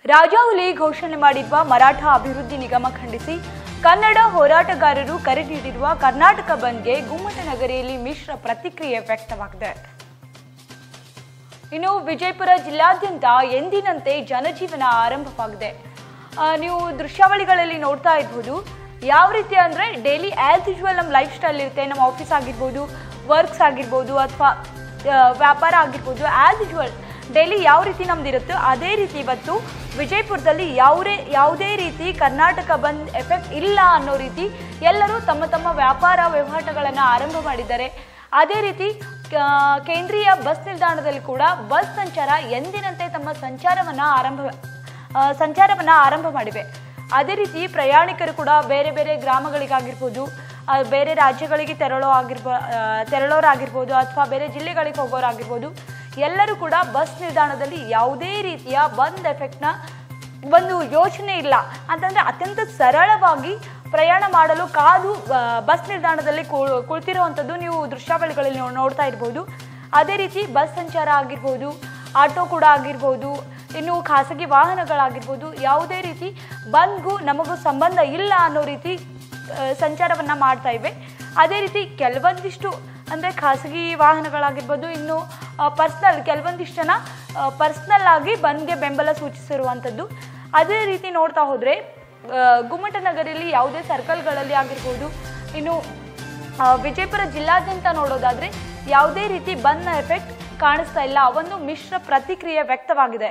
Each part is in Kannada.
ರಾಜಾಹುಲಿ ಘೋಷಣೆ ಮಾಡಿರುವ ಮರಾಠ ಅಭಿವೃದ್ಧಿ ನಿಗಮ ಖಂಡಿಸಿ ಕನ್ನಡ ಹೋರಾಟಗಾರರು ಕರೆ ನೀಡಿರುವ ಕರ್ನಾಟಕ ಬಂದ್ಗೆ ಗುಮ್ಮಟನಗರಿಯಲ್ಲಿ ಮಿಶ್ರ ಪ್ರತಿಕ್ರಿಯೆ ವ್ಯಕ್ತವಾಗಿದೆ ಇನ್ನು ವಿಜಯಪುರ ಜಿಲ್ಲಾದ್ಯಂತ ಎಂದಿನಂತೆ ಜನಜೀವನ ಆರಂಭವಾಗಿದೆ ಆ, ನೀವು ದೃಶ್ಯಾವಳಿಗಳಲ್ಲಿ ನೋಡ್ತಾ ಇರ್ಬೋದು ಯಾವ ರೀತಿ ಅಂದರೆ ಡೈಲಿ ಆ್ಯಸ್ ಯೂಶುವಲ್ ನಮ್ಮ ಲೈಫ್ ಸ್ಟೈಲ್ ಇರುತ್ತೆ ನಮ್ಮ ಆಫೀಸ್ ಆಗಿರ್ಬೋದು ವರ್ಕ್ಸ್ ಆಗಿರ್ಬೋದು ಅಥವಾ ವ್ಯಾಪಾರ ಆಗಿರ್ಬೋದು ಆ್ಯಸ್ ಯೂಶುವಲ್ ಡೈಲಿ ಯಾವ ರೀತಿ ನಮ್ದಿರುತ್ತೋ ಅದೇ ರೀತಿ ಇವತ್ತು ವಿಜಯಪುರದಲ್ಲಿ ಯಾವುದೇ ಯಾವುದೇ ರೀತಿ ಕರ್ನಾಟಕ ಬಂದ್ ಎಫೆಕ್ಟ್ ಇಲ್ಲ ಅನ್ನೋ ರೀತಿ ಎಲ್ಲರೂ ತಮ್ಮ ತಮ್ಮ ವ್ಯಾಪಾರ ವಹಿವಾಟುಗಳನ್ನು ಆರಂಭ ಮಾಡಿದ್ದಾರೆ ಅದೇ ರೀತಿ ಆ, ಕೇಂದ್ರೀಯ ಬಸ್ ನಿಲ್ದಾಣದಲ್ಲಿ ಕೂಡ ಬಸ್ ಸಂಚಾರ ಎಂದಿನಂತೆ ತಮ್ಮ ಸಂಚಾರವನ್ನ ಆರಂಭ ಆ, ಸಂಚಾರವನ್ನ ಆರಂಭ ಮಾಡಿವೆ ಅದೇ ರೀತಿ ಪ್ರಯಾಣಿಕರು ಕೂಡ ಬೇರೆ ಬೇರೆ ಗ್ರಾಮಗಳಿಗಾಗಿರ್ಬೋದು ಆ, ಬೇರೆ ರಾಜ್ಯಗಳಿಗೆ ತೆರಳೋ ಆಗಿರ್ಬೋ ಆ, ತೆರಳೋರಾಗಿರ್ಬೋದು ಅಥವಾ ಬೇರೆ ಜಿಲ್ಲೆಗಳಿಗೆ ಹೋಗೋರಾಗಿರ್ಬೋದು ಎಲ್ಲರೂ ಕೂಡ ಬಸ್ ನಿಲ್ದಾಣದಲ್ಲಿ ಯಾವುದೇ ರೀತಿಯ ಬಂದ್ ಎಫೆಕ್ಟ್ನ ಒಂದು ಯೋಚನೆ ಇಲ್ಲ ಅಂತಂದ್ರೆ ಅತ್ಯಂತ ಸರಳವಾಗಿ ಪ್ರಯಾಣ ಮಾಡಲು ಕಾದು ಆ, ಬಸ್ ನಿಲ್ದಾಣದಲ್ಲಿ ಕುಳ್- ಕುಳಿತಿರುವಂಥದ್ದು ನೀವು ದೃಶ್ಯಾವಳಿಗಳಲ್ಲಿ ನೋ- ನೋಡ್ತಾ ಇರ್ಬೋದು ಅದೇ ರೀತಿ ಬಸ್ ಸಂಚಾರ ಆಗಿರ್ಬೋದು ಆಟೋ ಕೂಡ ಆಗಿರ್ಬೋದು ಇನ್ನು ಖಾಸಗಿ ವಾಹನಗಳಾಗಿರ್ಬೋದು ಯಾವುದೇ ರೀತಿ ಬಂದ್ಗೂ ನಮಗೂ ಸಂಬಂಧ ಇಲ್ಲ ಅನ್ನೋ ರೀತಿ ಆ, ಸಂಚಾರವನ್ನ ಮಾಡ್ತಾ ಇವೆ ಅದೇ ರೀತಿ ಕೆಲವೊಂದಿಷ್ಟು ಅಂದರೆ ಖಾಸಗಿ ವಾಹನಗಳಾಗಿರ್ಬೋದು ಇನ್ನು ಪರ್ಸ್ನಲ್ ಕೆಲವೊಂದಿಷ್ಟು ಜನ ಪರ್ಸ್ನಲ್ ಆಗಿ ಬಂದ್ಗೆ ಬೆಂಬಲ ಸೂಚಿಸಿರುವಂಥದ್ದು ಅದೇ ರೀತಿ ನೋಡ್ತಾ ಹೋದರೆ ಗುಮ್ಮಟನಗರಿಯಲ್ಲಿ ಯಾವುದೇ ಸರ್ಕಲ್ಗಳಲ್ಲಿ ಆಗಿರ್ಬೋದು ಇನ್ನು ಆ, ವಿಜಯಪುರ ಜಿಲ್ಲಾದ್ಯಂತ ನೋಡೋದಾದ್ರೆ ಯಾವುದೇ ರೀತಿ ಬಂದ್ನ ಎಫೆಕ್ಟ್ ಕಾಣಿಸ್ತಾ ಇಲ್ಲ ಒಂದು ಮಿಶ್ರ ಪ್ರತಿಕ್ರಿಯೆ ವ್ಯಕ್ತವಾಗಿದೆ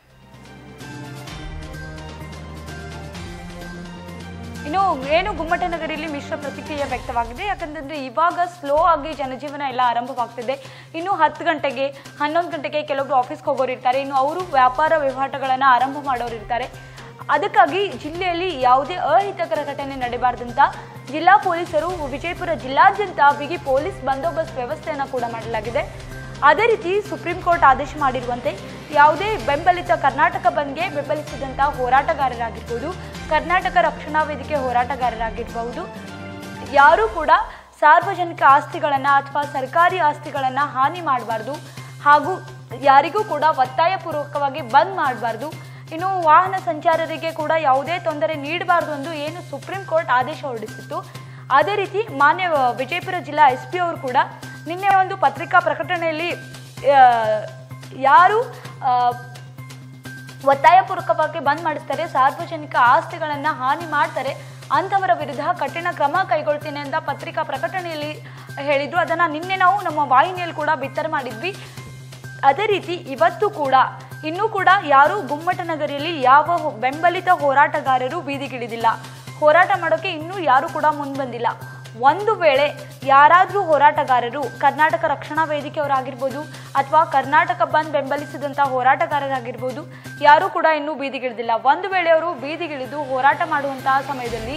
ಇನ್ನು ಏನು ಗುಮ್ಮಟನಗರಿಯಲ್ಲಿ ಮಿಶ್ರ ಪ್ರತಿಕ್ರಿಯೆ ವ್ಯಕ್ತವಾಗಿದೆ ಯಾಕಂತಂದ್ರೆ ಇವಾಗ ಸ್ಲೋ ಆಗಿ ಜನಜೀವನ ಎಲ್ಲ ಆರಂಭವಾಗ್ತಿದೆ ಇನ್ನು ಹತ್ತು ಗಂಟೆಗೆ ಹನ್ನೊಂದು ಗಂಟೆಗೆ ಕೆಲವೊಬ್ರು ಆಫೀಸ್ಗೆ ಹೋಗೋರು ಇರ್ತಾರೆ ಇನ್ನು ಅವರು ವ್ಯಾಪಾರ ವ್ಯವಹಾರಗಳನ್ನು ಆರಂಭ ಮಾಡೋರು ಇರ್ತಾರೆ ಅದಕ್ಕಾಗಿ ಜಿಲ್ಲೆಯಲ್ಲಿ ಯಾವುದೇ ಅಹಿತಕರ ಘಟನೆ ನಡೆಬಾರ್ದಂತ ಜಿಲ್ಲಾ ಪೊಲೀಸರು ವಿಜಯಪುರ ಜಿಲ್ಲಾದ್ಯಂತ ಬಿಗಿ ಪೊಲೀಸ್ ಬಂದೋಬಸ್ತ್ ವ್ಯವಸ್ಥೆಯನ್ನು ಕೂಡ ಮಾಡಲಾಗಿದೆ ಅದೇ ರೀತಿ ಸುಪ್ರೀಂ ಕೋರ್ಟ್ ಆದೇಶ ಮಾಡಿರುವಂತೆ ಯಾವುದೇ ಬೆಂಬಲಿತ ಕರ್ನಾಟಕ ಬಂದ್ಗೆ ಬೆಂಬಲಿಸಿದಂಥ ಹೋರಾಟಗಾರರಾಗಿರ್ಬೋದು ಕರ್ನಾಟಕ ರಕ್ಷಣಾ ವೇದಿಕೆ ಹೋರಾಟಗಾರರಾಗಿರ್ಬಹುದು ಯಾರೂ ಕೂಡ ಸಾರ್ವಜನಿಕ ಆಸ್ತಿಗಳನ್ನು ಅಥವಾ ಸರ್ಕಾರಿ ಆಸ್ತಿಗಳನ್ನು ಹಾನಿ ಮಾಡಬಾರ್ದು ಹಾಗೂ ಯಾರಿಗೂ ಕೂಡ ಒತ್ತಾಯಪೂರ್ವಕವಾಗಿ ಬಂದ್ ಮಾಡಬಾರ್ದು ಇನ್ನು ವಾಹನ ಸಂಚಾರರಿಗೆ ಕೂಡ ಯಾವುದೇ ತೊಂದರೆ ನೀಡಬಾರ್ದು ಎಂದು ಏನು ಸುಪ್ರೀಂ ಕೋರ್ಟ್ ಆದೇಶ ಹೊರಡಿಸಿತ್ತು ಅದೇ ರೀತಿ ಮಾನ್ಯ ವಿಜಯಪುರ ಜಿಲ್ಲಾ ಎಸ್ ಪಿ ಅವರು ಕೂಡ ನಿನ್ನೆ ಒಂದು ಪತ್ರಿಕಾ ಪ್ರಕಟಣೆಯಲ್ಲಿ ಆ, ಯಾರು ಆ, ಒತ್ತಾಯಪೂರ್ವಕವಾಗಿ ಬಂದ್ ಮಾಡಿಸ್ತಾರೆ ಸಾರ್ವಜನಿಕ ಆಸ್ತಿಗಳನ್ನ ಹಾನಿ ಮಾಡ್ತಾರೆ ಅಂಥವರ ವಿರುದ್ಧ ಕಠಿಣ ಕ್ರಮ ಕೈಗೊಳ್ತೀನಿ ಅಂತ ಪತ್ರಿಕಾ ಪ್ರಕಟಣೆಯಲ್ಲಿ ಹೇಳಿದ್ರು ಅದನ್ನ ನಿನ್ನೆ ನಾವು ನಮ್ಮ ವಾಹಿನಿಯಲ್ಲಿ ಕೂಡ ಬಿತ್ತರ ಮಾಡಿದ್ವಿ ಅದೇ ರೀತಿ ಇವತ್ತು ಕೂಡ ಇನ್ನೂ ಕೂಡ ಯಾರು ಗುಮ್ಮಟನಗರಿಯಲ್ಲಿ ಯಾವ ಹೊ- ಬೆಂಬಲಿತ ಹೋರಾಟಗಾರರು ಬೀದಿಗಿಳಿದಿಲ್ಲ ಹೋರಾಟ ಮಾಡೋಕೆ ಇನ್ನೂ ಯಾರು ಕೂಡ ಮುಂದೆ ಬಂದಿಲ್ಲ ಒಂದು ವೇಳೆ ಯಾರಾದರೂ ಹೋರಾಟಗಾರರು ಕರ್ನಾಟಕ ರಕ್ಷಣಾ ವೇದಿಕೆಯವರಾಗಿರ್ಬೋದು ಅಥವಾ ಕರ್ನಾಟಕ ಬಂದ್ ಬೆಂಬಲಿಸಿದಂಥ ಹೋರಾಟಗಾರರಾಗಿರ್ಬೋದು ಯಾರೂ ಕೂಡ ಇನ್ನೂ ಬೀದಿಗಿಳಿದಿಲ್ಲ ಒಂದು ವೇಳೆ ಅವರು ಬೀದಿಗಿಳಿದು ಹೋರಾಟ ಮಾಡುವಂತಹ ಸಮಯದಲ್ಲಿ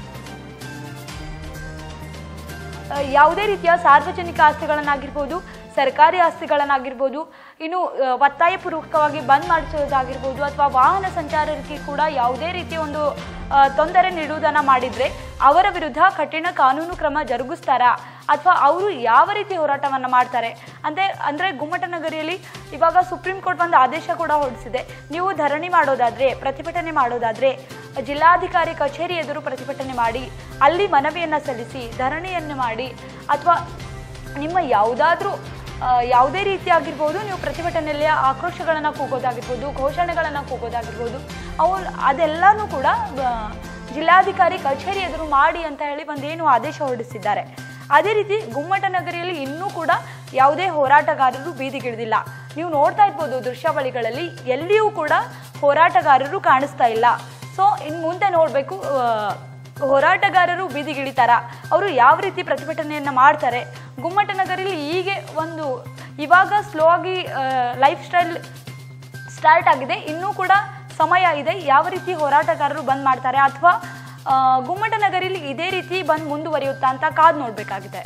ಆ, ಯಾವುದೇ ರೀತಿಯ ಸಾರ್ವಜನಿಕ ಆಸ್ತಿಗಳನ್ನಾಗಿರ್ಬೋದು ಸರ್ಕಾರಿ ಆಸ್ತಿಗಳನ್ನಾಗಿರ್ಬೋದು ಇನ್ನು ಆ, ಒತ್ತಾಯಪೂರ್ವಕವಾಗಿ ಬಂದ್ ಮಾಡಿಸೋದಾಗಿರ್ಬೋದು ಅಥವಾ ವಾಹನ ಸಂಚಾರಕ್ಕೆ ಕೂಡ ಯಾವುದೇ ರೀತಿಯ ಒಂದು ಆ, ತೊಂದರೆ ನೀಡುವುದನ್ನ ಮಾಡಿದ್ರೆ ಅವರ ವಿರುದ್ಧ ಕಠಿಣ ಕಾನೂನು ಕ್ರಮ ಜರುಗಿಸ್ತಾರಾ ಅಥವಾ ಅವರು ಯಾವ ರೀತಿ ಹೋರಾಟವನ್ನ ಮಾಡ್ತಾರೆ ಅಂದ್ರೆ ಅಂದ್ರೆ ಗುಮ್ಮಟನಗರಿಯಲ್ಲಿ ಇವಾಗ ಸುಪ್ರೀಂ ಕೋರ್ಟ್ ಒಂದು ಆದೇಶ ಕೂಡ ಹೊರಡಿಸಿದೆ ನೀವು ಧರಣಿ ಮಾಡೋದಾದ್ರೆ ಪ್ರತಿಭಟನೆ ಮಾಡೋದಾದ್ರೆ ಜಿಲ್ಲಾಧಿಕಾರಿ ಕಚೇರಿ ಎದುರು ಪ್ರತಿಭಟನೆ ಮಾಡಿ ಅಲ್ಲಿ ಮನವಿಯನ್ನ ಸಲ್ಲಿಸಿ ಧರಣಿಯನ್ನು ಮಾಡಿ ಅಥವಾ ನಿಮ್ಮ ಯಾವುದಾದ್ರೂ ಆ, ಯಾವುದೇ ರೀತಿ ಆಗಿರ್ಬೋದು ನೀವು ಪ್ರತಿಭಟನೆಯಲ್ಲಿ ಆಕ್ರೋಶಗಳನ್ನು ಕೂಗೋದಾಗಿರ್ಬೋದು ಘೋಷಣೆಗಳನ್ನು ಕೂಗೋದಾಗಿರ್ಬೋದು ಅವು ಅದೆಲ್ಲನೂ ಕೂಡ ಆ, ಜಿಲ್ಲಾಧಿಕಾರಿ ಕಚೇರಿ ಎದುರು ಮಾಡಿ ಅಂತ ಹೇಳಿ ಒಂದೇನು ಆದೇಶ ಹೊರಡಿಸಿದ್ದಾರೆ ಅದೇ ರೀತಿ ಗುಮ್ಮಟನಗರಿಯಲ್ಲಿ ಇನ್ನೂ ಕೂಡ ಯಾವುದೇ ಹೋರಾಟಗಾರರು ಬೀದಿಗಿಳಿದಿಲ್ಲ ನೀವು ನೋಡ್ತಾ ಇರ್ಬೋದು ದೃಶ್ಯಾವಳಿಗಳಲ್ಲಿ ಎಲ್ಲಿಯೂ ಕೂಡ ಹೋರಾಟಗಾರರು ಕಾಣಿಸ್ತಾ ಇಲ್ಲ ಸೊ ಇನ್ನು ಮುಂದೆ ನೋಡಬೇಕು ಹೋರಾಟಗಾರರು ಬೀದಿಗಿಳಿತಾರ ಅವರು ಯಾವ ರೀತಿ ಪ್ರತಿಭಟನೆಯನ್ನ ಮಾಡ್ತಾರೆ ಗುಮ್ಮಟನಗರಿಯಲ್ಲಿ ಹೀಗೆ ಒಂದು ಇವಾಗ ಸ್ಲೋ ಆಗಿ ಲೈಫ್ ಸ್ಟೈಲ್ ಸ್ಟಾರ್ಟ್ ಆಗಿದೆ ಇನ್ನೂ ಕೂಡ ಸಮಯ ಇದೆ ಯಾವ ರೀತಿ ಹೋರಾಟಗಾರರು ಬಂದ್ ಮಾಡ್ತಾರೆ ಅಥವಾ ಗುಮ್ಮಟನಗರಿಯಲ್ಲಿ ಇದೇ ರೀತಿ ಬಂದ್ ಮುಂದುವರಿಯುತ್ತಾ ಅಂತ ಕಾದ್ ನೋಡ್ಬೇಕಾಗಿದೆ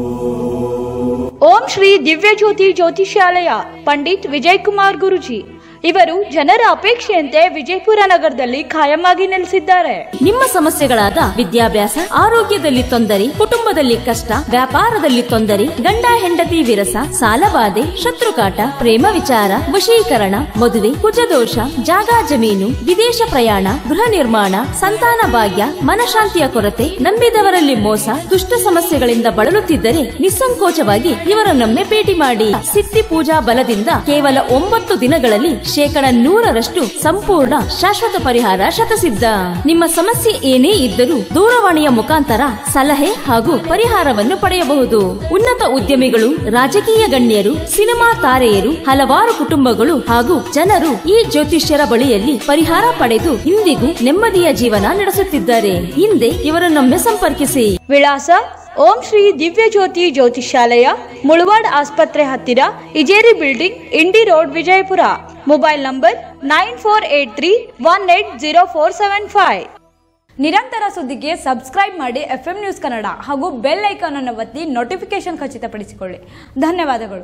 ಓಂ ಶ್ರೀ ದಿವ್ಯ ಜ್ಯೋತಿ ಜ್ಯೋತಿಷ್ಯಾಲಯ ಪಂಡಿತ್ ವಿಜಯ್ ಕುಮಾರ್ ಗುರುಜಿ ಇವರು ಜನರ ಅಪೇಕ್ಷೆಯಂತೆ ವಿಜಯಪುರ ನಗರದಲ್ಲಿ ಖಾಯಮಾಗಿ ನೆಲೆಸಿದ್ದಾರೆ ನಿಮ್ಮ ಸಮಸ್ಯೆಗಳಾದ ವಿದ್ಯಾಭ್ಯಾಸ ಆರೋಗ್ಯದಲ್ಲಿ ತೊಂದರೆ ಕುಟುಂಬದಲ್ಲಿ ಕಷ್ಟ ವ್ಯಾಪಾರದಲ್ಲಿ ತೊಂದರೆ ಗಂಡ ಹೆಂಡತಿ ವಿರಸ ಸಾಲಬಾಧೆ ಶತ್ರುಕಾಟ ಪ್ರೇಮ ವಿಚಾರ ವಶೀಕರಣ ಮದುವೆ ಕುಜದೋಷ ಜಾಗ ಜಮೀನು ವಿದೇಶ ಪ್ರಯಾಣ ಗೃಹ ನಿರ್ಮಾಣ ಸಂತಾನ ಭಾಗ್ಯ ಮನಶಾಂತಿಯ ಕೊರತೆ ನಂಬಿದವರಲ್ಲಿ ಮೋಸ ದುಷ್ಟ ಸಮಸ್ಯೆಗಳಿಂದ ಬಳಲುತ್ತಿದ್ದರೆ ನಿಸ್ಸಂಕೋಚವಾಗಿ ಇವರನ್ನೊಮ್ಮೆ ಭೇಟಿ ಮಾಡಿ ಸಿದ್ಧಿ ಪೂಜಾ ಬಲದಿಂದ ಕೇವಲ ಒಂಬತ್ತು ದಿನಗಳಲ್ಲಿ ಶೇಕಡ ನೂರರಷ್ಟು ಸಂಪೂರ್ಣ ಶಾಶ್ವತ ಪರಿಹಾರ ಶತಸಿದ್ಧ ನಿಮ್ಮ ಸಮಸ್ಯೆ ಏನೇ ಇದ್ದರೂ ದೂರವಾಣಿಯ ಮುಖಾಂತರ ಸಲಹೆ ಹಾಗೂ ಪರಿಹಾರವನ್ನು ಪಡೆಯಬಹುದು ಉನ್ನತ ಉದ್ಯಮಿಗಳು ರಾಜಕೀಯ ಗಣ್ಯರು ಸಿನಿಮಾ ತಾರೆಯರು ಹಲವಾರು ಕುಟುಂಬಗಳು ಹಾಗೂ ಜನರು ಈ ಜ್ಯೋತಿಷ್ಯರ ಬಳಿಯಲ್ಲಿ ಪರಿಹಾರ ಪಡೆದು ಇಂದಿಗೂ ನೆಮ್ಮದಿಯ ಜೀವನ ನಡೆಸುತ್ತಿದ್ದಾರೆ ಹಿಂದೆ ಇವರನ್ನೊಮ್ಮೆ ಸಂಪರ್ಕಿಸಿ ವಿಳಾಸ ಓಂ ಶ್ರೀ ದಿವ್ಯ ಜ್ಯೋತಿ ಜ್ಯೋತಿಷಾಲಯ ಮುಳವಾಡ್ ಆಸ್ಪತ್ರೆ ಹತ್ತಿರ ಇಜೇರಿ building Indi road Vijayapura mobile number nine four eight three one eight zero four seven five ನಿರಂತರ ಸುದ್ದಿಗೆ ಸಬ್ಸ್ಕ್ರೈಬ್ ಮಾಡಿ ಎಫ್ ನ್ಯೂಸ್ ಕನ್ನಡ ಹಾಗೂ ಬೆಲ್ ಐಕಾನ್ ಅನ್ನು ಒತ್ತಿ ನೋಟಿಫಿಕೇಶನ್ ಖಚಿತಪಡಿಸಿಕೊಳ್ಳಿ ಧನ್ಯವಾದಗಳು